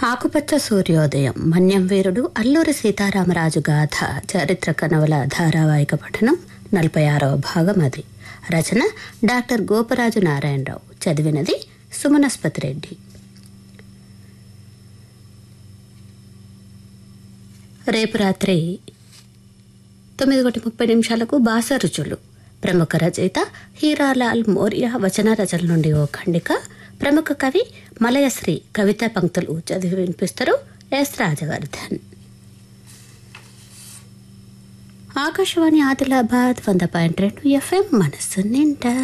ఆకుపచ్చ సూర్యోదయం మన్యం వీరుడు అల్లూరి సీతారామరాజు గాథ చారిత్రక నవల ధారావాహిక పఠనం నలభై ఆరవ భాగం అది రచన డాక్టర్ గోపరాజు నారాయణరావు చదివినది సుమనస్పతి రెడ్డి రేపు రాత్రి తొమ్మిది ఒకటి ముప్పై నిమిషాలకు బాస రుచులు ప్రముఖ రచయిత హీరాలాల్ మోరియా వచన రచన నుండి ఓ ఖండిక ప్రముఖ కవి మలయశ్రీ కవితా పంక్తులు చదివి వినిపిస్తారు ఎస్ రాజవర్ధన్ ఆకాశవాణి ఆదిలాబాద్ వంద పాయింట్ రెండు ఎఫ్ఎం మనస్సు నిండా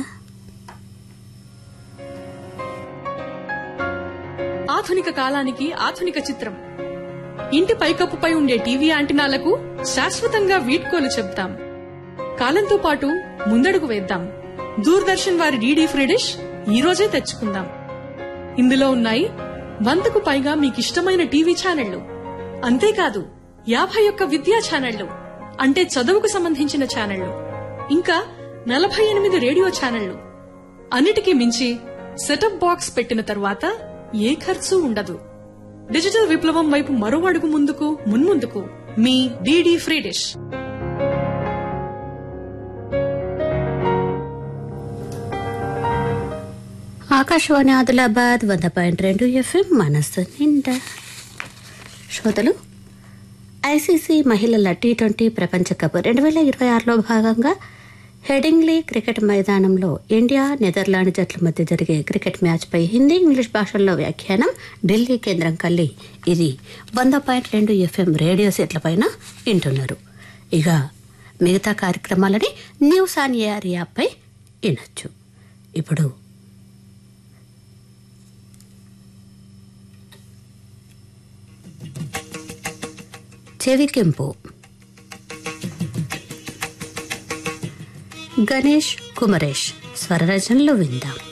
ఆధునిక కాలానికి ఆధునిక చిత్రం ఇంటి పైకప్పుపై ఉండే టీవీ యాంటినాలకు శాశ్వతంగా వీడ్కోలు చెప్తాం కాలంతో పాటు ముందడుగు వేద్దాం దూరదర్శన్ వారి డీడీ ఫ్రీ డిష్ ఈ రోజే తెచ్చుకుందాం ఇందులో ఉన్నాయి వందకు పైగా మీకిష్టమైన టీవీ ఛానళ్లు అంతేకాదు యాభై ఒక్క విద్యా ఛానళ్లు అంటే చదువుకు సంబంధించిన ఛానళ్లు ఇంకా నలభై ఎనిమిది రేడియో ఛానళ్లు అన్నిటికీ మించి సెటప్ బాక్స్ పెట్టిన తర్వాత ఏ ఖర్చు ఉండదు డిజిటల్ విప్లవం వైపు మరో అడుగు ముందుకు మున్ముందుకు మీ DD free dish Akashvani Adilabad వంద పాయింట్ రెండు ఎఫ్ఎం మనస్సు నిండా శ్రోతలు ఐసీసీ మహిళల టీ ట్వంటీ ప్రపంచ కప్ రెండు వేల ఇరవై ఆరులో భాగంగా హెడింగ్లీ క్రికెట్ మైదానంలో ఇండియా నెదర్లాండ్ జట్ల మధ్య జరిగే క్రికెట్ మ్యాచ్పై హిందీ ఇంగ్లీష్ భాషల్లో వ్యాఖ్యానం ఢిల్లీ కేంద్రం కల్లి ఇది వంద పాయింట్ రెండు ఎఫ్ఎం రేడియో సెట్లపైన వింటున్నారు ఇక మిగతా కార్యక్రమాలని న్యూస్ ఆన్ ఏఆర్ యాప్పై వినొచ్చు ఇప్పుడు చెవికెంపు గణేష్ కుమరేష్ స్వరరచనలు విందాం